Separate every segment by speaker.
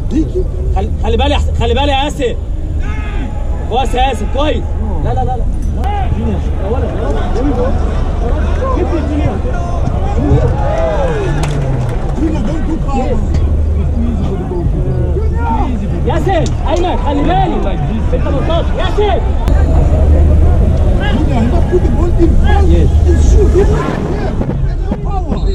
Speaker 1: ديكي
Speaker 2: خلي خلي بالي أحسن- خلي بالي يا ياسر كويس يا ياسر كويس لا لا لا لا يا ولد يا ولد
Speaker 1: Junior, don't do power.
Speaker 2: ياسر ايمن خلي بالي في ال 18 ياسر
Speaker 1: Junior, he must put the ball in front
Speaker 2: Yes.
Speaker 1: and shoot. He must- yeah. That's no power.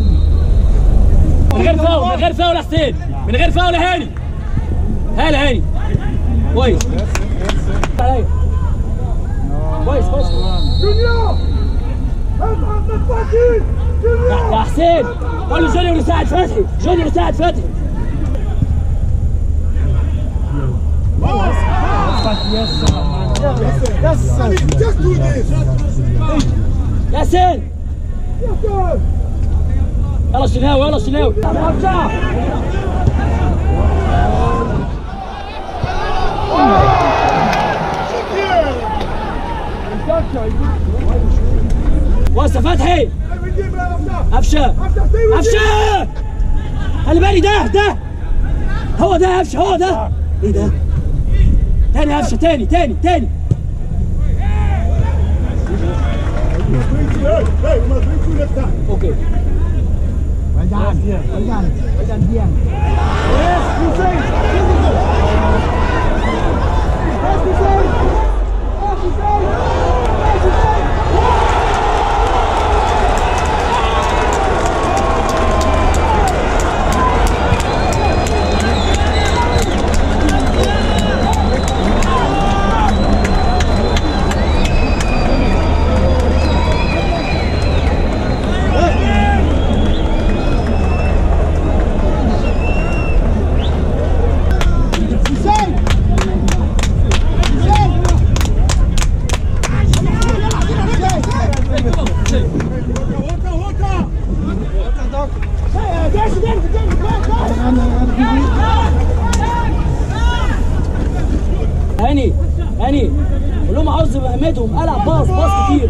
Speaker 2: من غير فاول من غير فاول يا حسين من غير فاول يا هاني هلا هاني كويس عليا. كويس كويس
Speaker 1: Junior! Help out the fucking!
Speaker 2: يا يا حسين قول له جونيور يساعد فتحي جونيور يساعد فتحي
Speaker 1: Sonny, just do this.
Speaker 2: ياسين
Speaker 1: Yes, sir.
Speaker 2: يلا الشناوي يلا الشناوي ارجع واسع فتحي قفشه قفشه خلي بالي ده ده هو ده قفشه هو ده ايه ده تاني قفشه تاني تاني تاني
Speaker 1: Hey, hey, we must bring two left hand.
Speaker 2: اوكي
Speaker 1: Hussein! Hussein! Waka, waka!
Speaker 2: هاني هاني قول لهم عاوز اهمتهم العب باص باص كتير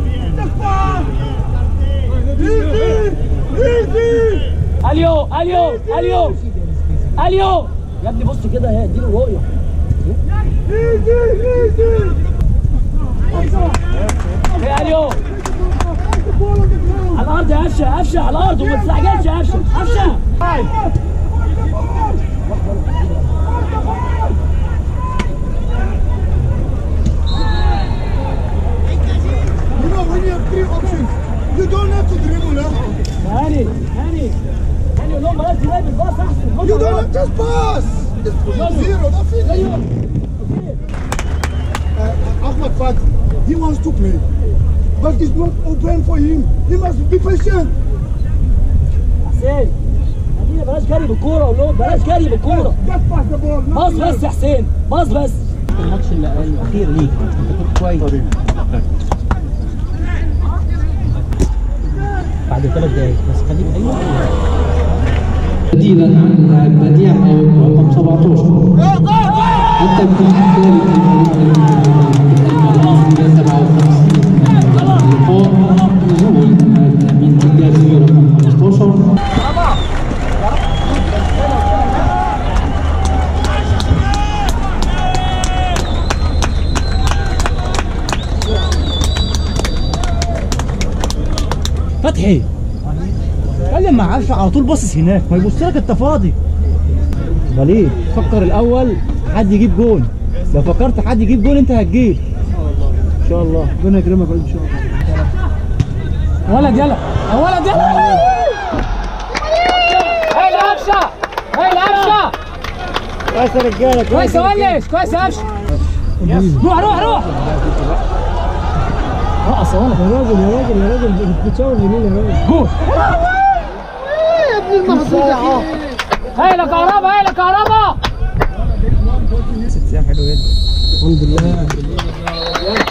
Speaker 1: Easy! Easy!
Speaker 2: اليو اليو اليو اليو يا ابني بص كده هي اديله رؤيه
Speaker 1: Easy! Easy!
Speaker 2: ايه اليو
Speaker 1: The ball on the ground!
Speaker 2: على الارض يا قفشه قفشه على الارض وما تستعجلش يا قفشه قفشه
Speaker 1: You know, when you have three options, you don't have to dribble, huh?
Speaker 2: هاني هاني هاني قول لهم بلاش تلعب الباص احسن
Speaker 1: You don't have just pass! Just put it zero, that's it.
Speaker 2: ايوه
Speaker 1: Uh, Ahmad Fat, he wants to play. But it's not open for him. He must be patient.
Speaker 2: حسين ادينا بلاش جري بالكوره قول لهم بلاش جري بالكوره
Speaker 1: Just pass the ball.
Speaker 2: باص
Speaker 1: nothing
Speaker 2: بس
Speaker 1: else.
Speaker 2: يا حسين باص بس
Speaker 3: الماتش ال- الاخير ليك انت كنت كويس بعد ثلاث دقايق بس خليك ايوه
Speaker 4: بديلا عن لاعب بديع او رقم 17 حتى يكون خلال المغربية 57 لقاء نزول من الجازي رقم 15
Speaker 3: فتحي اتكلم مع عفشه على طول باصص هناك ما يبص لك انت فاضي امال ايه فكر الاول حد يجيب جون لو فكرت حد يجيب جون انت هتجيب ان شاء الله ربنا يكرمك ان شاء الله
Speaker 2: ولد يلا يا ولد يلا هاي القفشه هاي القفشه
Speaker 3: كويس يا رجاله
Speaker 2: كويس يا ولش كويس يا قفشه روح روح روح
Speaker 3: رقص يا ولد يا راجل يا راجل يا راجل بتشاور منين يا راجل
Speaker 2: جول هاي لا كهربا هاي لا كهربا
Speaker 3: ست ساعة حلو جدا الحمد لله